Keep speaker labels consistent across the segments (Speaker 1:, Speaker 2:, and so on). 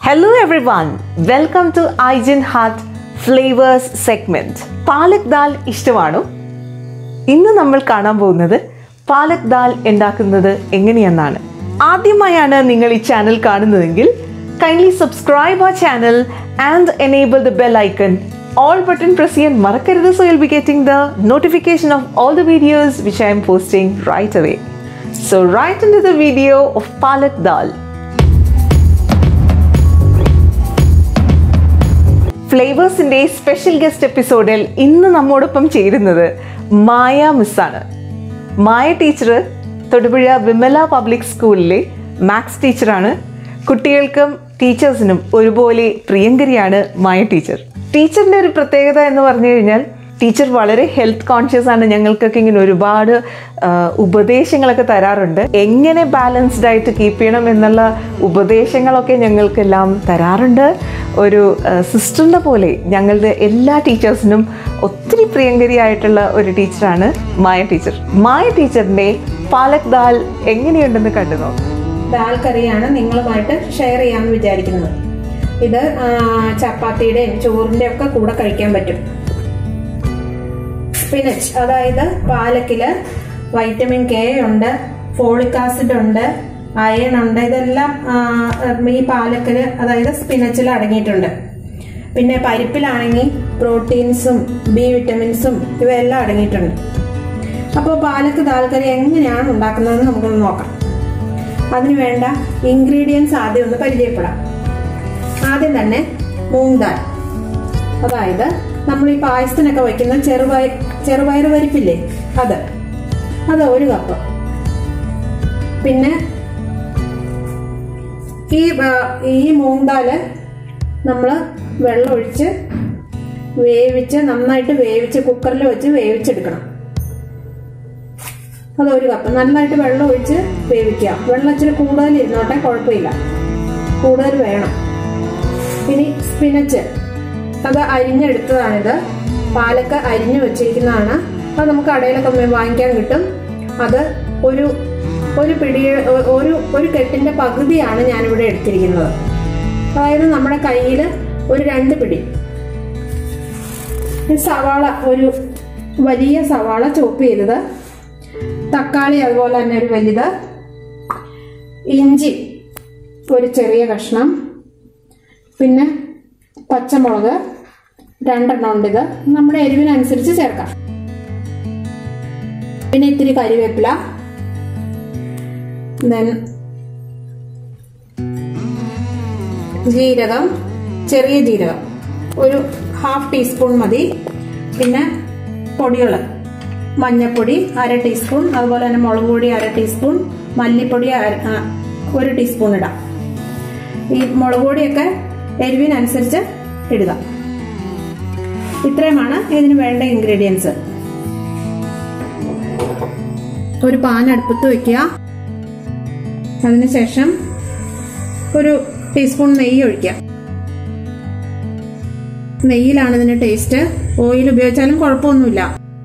Speaker 1: Hello everyone, welcome to Aijin Hut Flavors segment. Palak dal ഇഷ്ടമാണോ ഇന്ന് നമ്മൾ കാണാൻ പോകുന്നത് പാലക് ദാൽ ഉണ്ടാക്കുന്നത് എങ്ങനെയെന്നാണ് ആദ്യമായാണ് നിങ്ങൾ ഈ ചാനൽ കാണുന്നതെങ്കിൽ കൈൻഡ്ലി സബ്സ്ക്രൈബ് ആ channel and enable the bell icon all button press ചെയ്യാൻ മറക്കരുത് so you'll be getting the notification of all the videos which I'm posting right away so right into the video of palak dal ഫ്ലേവേഴ്സിൻ്റെ special guest എപ്പിസോഡിൽ ഇന്ന് നമ്മോടൊപ്പം ചേരുന്നത് മായ മിസ്സാണ് Maya teacher Thodupuzha Vimala public സ്കൂളിലെ maths ടീച്ചറാണ് കുട്ടികൾക്കും ടീച്ചേഴ്സിനും ഒരുപോലെ പ്രിയങ്കരിയാണ് മായ ടീച്ചർ ടീച്ചറിൻ്റെ ഒരു പ്രത്യേകത എന്ന് പറഞ്ഞു കഴിഞ്ഞാൽ ടീച്ചർ വളരെ ഹെൽത്ത് കോൺഷ്യസ് ആണ് ഞങ്ങൾക്കൊക്കെ ഇങ്ങനെ ഒരുപാട് ആ, ഉപദേശങ്ങളൊക്കെ തരാറുണ്ട് എങ്ങനെ ബാലൻസ്ഡ് ആയിട്ട് കീപ്പ് ചെയ്യണം എന്നുള്ള ഉപദേശങ്ങളൊക്കെ ഞങ്ങൾക്കെല്ലാം തരാറുണ്ട് ഒരു സിസ്റ്ററിൻ്റെ പോലെ ഞങ്ങളുടെ എല്ലാ ടീച്ചേഴ്സിനും ഒത്തിരി പ്രിയങ്കരിയായിട്ടുള്ള ഒരു ടീച്ചറാണ് മായ ടീച്ചർ മായ ടീച്ചറിൻ്റെ പാലക് ദാൽ എങ്ങനെയുണ്ടെന്ന് കണ്ടു നോക്കാം
Speaker 2: ദാൽ കറിയാണ് നിങ്ങളുമായിട്ട് ഷെയർ ചെയ്യാമെന്ന് വിചാരിക്കുന്നത് ഇത് ആ, ചപ്പാത്തിയുടെയും ചോറിൻ്റെ ഒക്കെ കൂടെ കഴിക്കാൻ പറ്റും സ്പിനച്ച് അതായത് പാലക്കില് വൈറ്റമിൻ കെ ഉണ്ട് ഫോളിക് ആസിഡ് ഉണ്ട് അയൺ ഉണ്ട് ഇതെല്ലാം ആ, ഈ പാലക്കില് അതായത് സ്പിനച്ചിൽ അടങ്ങിയിട്ടുണ്ട് പിന്നെ പരിപ്പിലാണെങ്കിൽ പ്രോട്ടീൻസും ബി വിറ്റമിൻസും ഇവയെല്ലാം അടങ്ങിയിട്ടുണ്ട് അപ്പോൾ പാലക്ക് ദാൽ കറി എങ്ങനെയാണ് ഉണ്ടാക്കുന്നതെന്ന് നമുക്കൊന്ന് നോക്കാം അതിന് വേണ്ട ഇൻഗ്രീഡിയൻസ് ആദ്യം ഒന്ന് പരിചയപ്പെടാം ആദ്യം തന്നെ മൂങ് ദാൽ അതായത് നമ്മൾ ഈ പായസത്തിനൊക്കെ വയ്ക്കുന്ന ചെറുപയർ ചെറുപയർ പരിപ്പില്ലേ അത് അത് ഒരു കപ്പ് പിന്നെ ഈ ആ, ഈ മൂങ് ദാല് നമ്മൾ വെള്ളം ഒഴിച്ച് വേവിച്ച് നന്നായിട്ട് വേവിച്ച് കുക്കറിൽ വെച്ച് വേവിച്ചെടുക്കണം അത് ഒരു കപ്പ് നന്നായിട്ട് വെള്ളം ഒഴിച്ച് വേവിക്കുക വെള്ളം ഇച്ചിരി കൂടുതൽ ഇരുന്നോട്ടെ കുഴപ്പമില്ല കൂടുതൽ വേണം ഇനി സ്പിനച്ച് അത് അരിഞ്ഞെടുത്തതാണിത് പാലക്ക അരിഞ്ഞു വെച്ചിരിക്കുന്നതാണ് അത് നമുക്ക് കടയിലൊക്കെ മേ- വാങ്ങിക്കാൻ കിട്ടും അത് ഒരു ഒരു പിടി ഒ- ഒരു ഒരു കെട്ടിന്റെ പകുതിയാണ് ഞാനിവിടെ എടുത്തിരിക്കുന്നത് അതായത് നമ്മുടെ കയ്യിൽ ഒരു രണ്ട് പിടി ഈ സവാള ഒരു വലിയ സവാള ചോപ്പ് ചെയ്തത് തക്കാളി അതുപോലെ തന്നെ ഒരു വലുത് ഇഞ്ചി ഒരു ചെറിയ കഷ്ണം പിന്നെ പച്ചമുളക് രണ്ടെണ്ണം ഉണ്ട് ഇത് നമ്മുടെ എരിവിനനുസരിച്ച് ചേർക്കാം പിന്നെ ഇത്തിരി കരിവേപ്പില ദെൻ ജീരകം ചെറിയ ജീരകം ഒരു ഹാഫ് ടീസ്പൂൺ മതി പിന്നെ പൊടികൾ മഞ്ഞൾപ്പൊടി അര ടീസ്പൂൺ അതുപോലെ തന്നെ മുളക് പൊടി അര ടീസ്പൂൺ മല്ലിപ്പൊടി അര- ആ, ഒരു ടീസ്പൂൺ ഇടാം ഈ മുളക് പൊടിയൊക്കെ എരിവിനനുസരിച്ച് ഇടുക ഇത്രയുമാണ് ഇതിന് വേണ്ട ഇൻഗ്രീഡിയൻസ് ഒരു പാൻ അടുപ്പത്ത് വെക്കുക അതിനുശേഷം ഒരു ടീസ്പൂൺ നെയ്യ് ഒഴിക്കുക നെയ്യിലാണ് ഇതിന് ടേസ്റ്റ് ഓയിൽ ഉപയോഗിച്ചാലും കുഴപ്പമൊന്നുമില്ല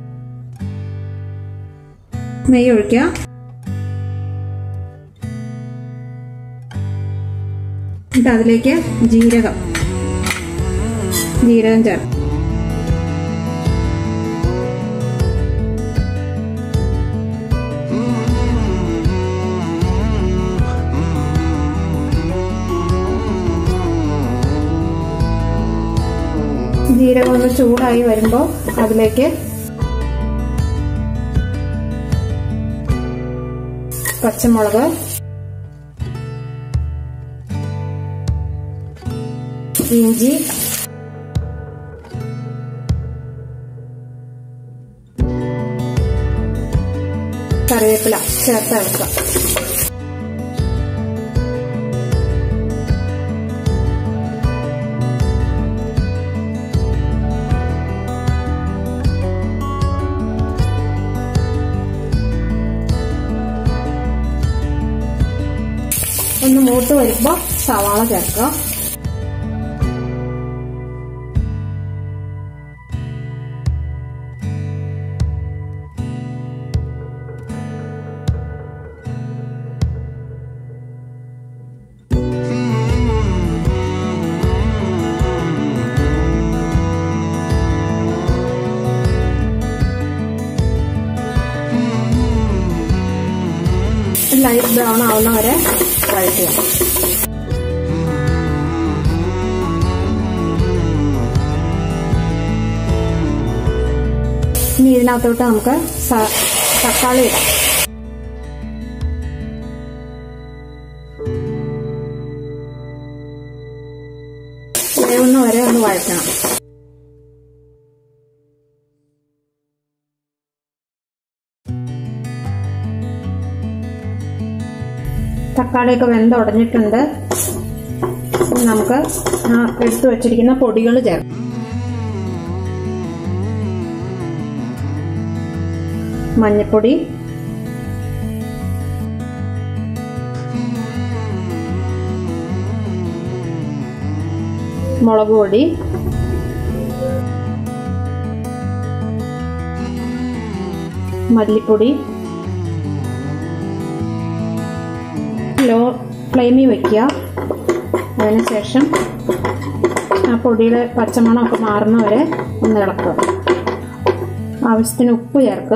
Speaker 2: നെയ്യ് ഒഴിക്കുക എന്നിട്ട് അതിലേക്ക് ജീരകം ജീരകം ചേർക്കും ജീരകം ഒന്ന് ചൂടായി വരുമ്പോൾ അതിലേക്ക് പച്ചമുളക് ഇഞ്ചി കറിവേപ്പില ചേർത്ത് ഇളക്കുക ഒന്ന് മൂത്ത് വരുമ്പോൾ സവാള ചേർക്കുക ലൈറ്റ് ബ്രൗൺ ആവുന്ന വരെ വഴറ്റുക ഇനി ഇതിനകത്തോട്ട് നമുക്ക് സ- തക്കാളി ഇടാം വേവുന്ന വരെ ഒന്ന് വഴറ്റണം തക്കാളിയൊക്കെ വെന്തുടഞ്ഞിട്ടുണ്ട് ഇനി നമുക്ക് ആ എടുത്തു വച്ചിരിക്കുന്ന പൊടികൾ ചേർക്കാം മഞ്ഞൾപ്പൊടി മുളക് പൊടി മല്ലിപ്പൊടി ലോ ഫ്ലെയിമിൽ വയ്ക്കുക അതിനുശേഷം ആ പൊടിയുടെ പച്ചമണമൊക്കെ മാറുന്നവരെ ഒന്ന് ഇളക്കുക ആവശ്യത്തിന് ഉപ്പ് ചേർക്കുക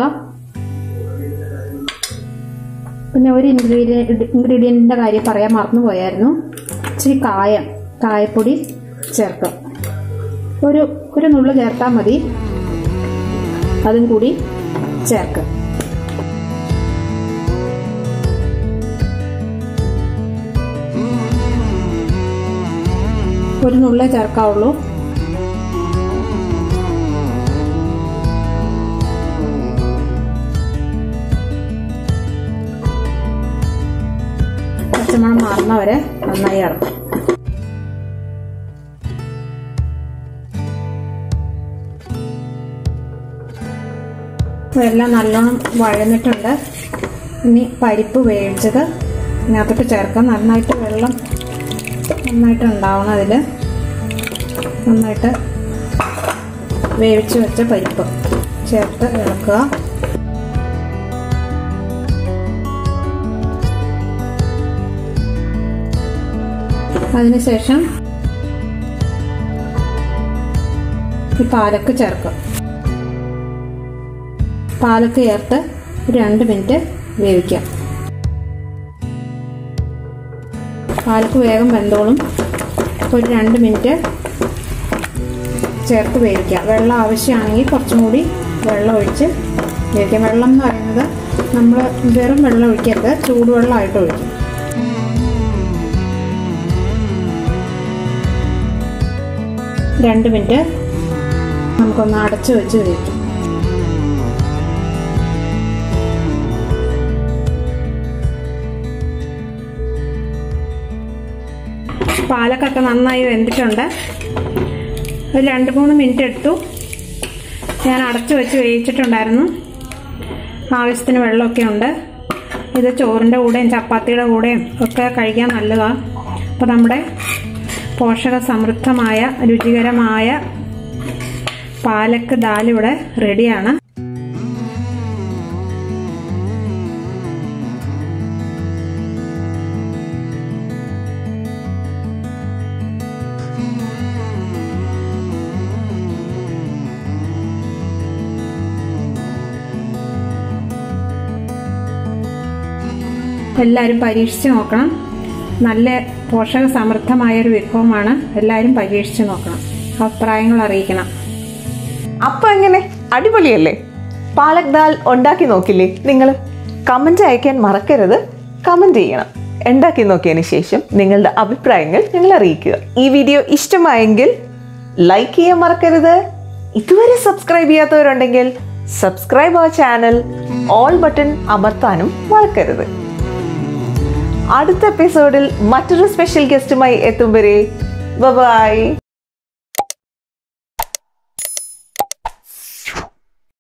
Speaker 2: പിന്നെ ഒരു ഇൻഗ്രീഡിയൻ ഇൻഗ്രീഡിയൻറ്റിൻ്റെ കാര്യം പറയാൻ മറന്നു പോയായിരുന്നു ഇച്ചിരി കായം കായപ്പൊടി ചേർക്കുക ഒരു ഒരു നുള്ളു ചേർത്താൽ മതി അതും കൂടി ചേർക്കുക ഒരു നുള്ളേ ചേർക്കാവുള്ളൂ പച്ചമണം മാറുന്നവരെ നന്നായി ഇറക്കും എല്ലാം നല്ലോണം വഴന്നിട്ടുണ്ട് ഇനി പരിപ്പ് വേവിച്ചത് ഇതിനകത്തോട്ട് ചേർക്കാം നന്നായിട്ട് വെള്ളം നന്നായിട്ട് ഉണ്ടാവണം അതിൽ നന്നായിട്ട് വേവിച്ച് വെച്ച പരിപ്പ് ചേർത്ത് ഇളക്കുക അതിനുശേഷം ഈ പാലക്ക് ചേർക്കുക പാലക്ക് ചേർത്ത് ഒരു രണ്ട് മിനിറ്റ് വേവിക്കാം പാലക്ക് വേഗം വെന്തോളും ഒരു രണ്ട് മിനിറ്റ് ചേർത്ത് വേവിക്കുക വെള്ളം ആവശ്യമാണെങ്കിൽ കുറച്ചും കൂടി വെള്ളം ഒഴിച്ച് വേവിക്കാം വെള്ളം എന്ന് പറയുന്നത് നമ്മൾ വെറും വെള്ളം ഒഴിക്കരുത് ചൂടുവെള്ളമായിട്ട് ഒഴിക്കും രണ്ട് മിനിറ്റ് നമുക്കൊന്ന് അടച്ചു വെച്ച് വേവിക്കാം പാലക്കൊക്കെ നന്നായി വെന്തിട്ടുണ്ട് ഒരു രണ്ട് മൂന്ന് മിനിറ്റ് എടുത്തു ഞാൻ അടച്ചു വെച്ച് വേവിച്ചിട്ടുണ്ടായിരുന്നു ആവശ്യത്തിന് വെള്ളമൊക്കെ ഉണ്ട് ഇത് ചോറിൻ്റെ കൂടെയും ചപ്പാത്തിയുടെ കൂടെയും ഒക്കെ കഴിക്കാൻ നല്ലതാണ് അപ്പോൾ നമ്മുടെ പോഷക സമൃദ്ധമായ രുചികരമായ പാലക്ക് ദാൽ ഇവിടെ റെഡിയാണ് എല്ലാവരും പരീക്ഷിച്ച് നോക്കണം നല്ല പോഷക സമൃദ്ധമായ ഒരു വിഭവമാണ് എല്ലാവരും പരീക്ഷിച്ച് നോക്കണം അഭിപ്രായങ്ങൾ അറിയിക്കണം
Speaker 1: അപ്പൊ എങ്ങനെ അടിപൊളിയല്ലേ പാലക് ദാൽ ഉണ്ടാക്കി നോക്കില്ലേ നിങ്ങൾ കമന്റ് അയക്കാൻ മറക്കരുത് കമന്റ് ചെയ്യണം ഉണ്ടാക്കി നോക്കിയതിന് ശേഷം നിങ്ങളുടെ അഭിപ്രായങ്ങൾ ഞങ്ങൾ അറിയിക്കുക ഈ വീഡിയോ ഇഷ്ടമായെങ്കിൽ ലൈക്ക് ചെയ്യാൻ മറക്കരുത് ഇതുവരെ സബ്സ്ക്രൈബ് ചെയ്യാത്തവരുണ്ടെങ്കിൽ subscribe our channel all button അമർത്താനും മറക്കരുത് അടുത്ത എപ്പിസോഡിൽ മറ്റൊരു സ്പെഷ്യൽ ഗസ്റ്റുമായി എത്തും വരെ ബൈ